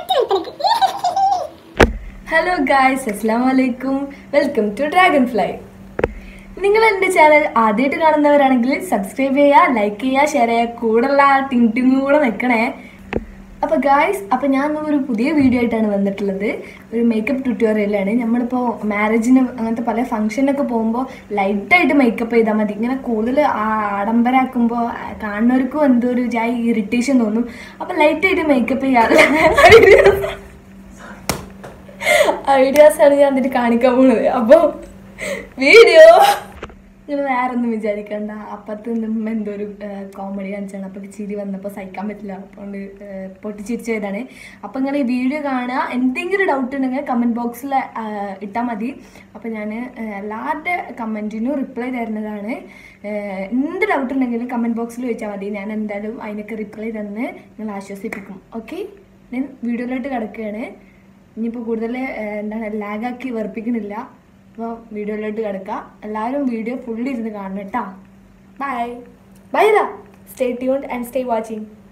hello guys അസ്സാം വലൈക്കും welcome to dragon fly നിങ്ങൾ എൻ്റെ ചാനൽ ആദ്യമായിട്ട് കാണുന്നവരാണെങ്കിൽ സബ്സ്ക്രൈബ് ചെയ്യുക ലൈക്ക് ചെയ്യുക ഷെയർ ചെയ്യുക കൂടെയുള്ള ടിങ് ടിങ്ങും കൂടെ നിൽക്കണേ അപ്പോൾ ഗായ്സ് അപ്പോൾ ഞാൻ ഇന്ന് ഒരു പുതിയ വീഡിയോ ആയിട്ടാണ് വന്നിട്ടുള്ളത് ഒരു മേക്കപ്പ് ട്യൂട്ടോറിയലാണ് നമ്മളിപ്പോൾ മാരേജിന് അങ്ങനത്തെ പല ഫംഗ്ഷനൊക്കെ പോകുമ്പോൾ ലൈറ്റായിട്ട് മേക്കപ്പ് ചെയ്താൽ മതി ഇങ്ങനെ കൂടുതൽ ആഡംബരാക്കുമ്പോൾ കാണുന്നവർക്കും എന്തോ ഒരു ജായി ഇറിറ്റേഷൻ തോന്നും അപ്പോൾ ലൈറ്റായിട്ട് മേക്കപ്പ് ചെയ്യാറില്ല ഐഡിയാസ് ആണ് ഞാൻ എന്നിട്ട് കാണിക്കാൻ പോണത് അപ്പോൾ വീഡിയോ നിങ്ങൾ വേറെ ഒന്നും വിചാരിക്കണ്ട അപ്പുറത്ത് നിന്നുമ്പോൾ എന്തോ ഒരു കോമഡി കാണിച്ചാണ് അപ്പോൾ ചിരി വന്നപ്പോൾ സഹിക്കാൻ പറ്റില്ല അതുകൊണ്ട് പൊട്ടിച്ചിരിച്ചു പോയതാണ് അപ്പോൾ നിങ്ങൾ ഈ വീഡിയോ കാണുക എന്തെങ്കിലും ഡൗട്ട് ഉണ്ടെങ്കിൽ കമൻറ്റ് ബോക്സിൽ ഇട്ടാൽ മതി അപ്പോൾ ഞാൻ എല്ലാവരുടെ കമൻറ്റിനും റിപ്ലൈ തരുന്നതാണ് ഏഹ് എന്ത് ഡൗട്ട് ഉണ്ടെങ്കിലും കമൻറ്റ് ബോക്സിൽ ചോദിച്ചാൽ മതി ഞാൻ എന്തായാലും അതിനൊക്കെ റിപ്ലൈ തന്ന് നിങ്ങൾ ആശ്വസിപ്പിക്കും ഓക്കെ ഞാൻ വീഡിയോയിലോട്ട് കിടക്കുകയാണ് ഇനിയിപ്പോൾ കൂടുതൽ ഏഹ്, എന്താണ് ലാഗാക്കി വെറുപ്പിക്കണില്ല അപ്പോൾ വീഡിയോയിലോട്ട് കിടക്കുക എല്ലാവരും വീഡിയോ ഫുള്ളി ഇരുന്ന് കാണണം കേട്ടോ bye bye stay tuned and stay watching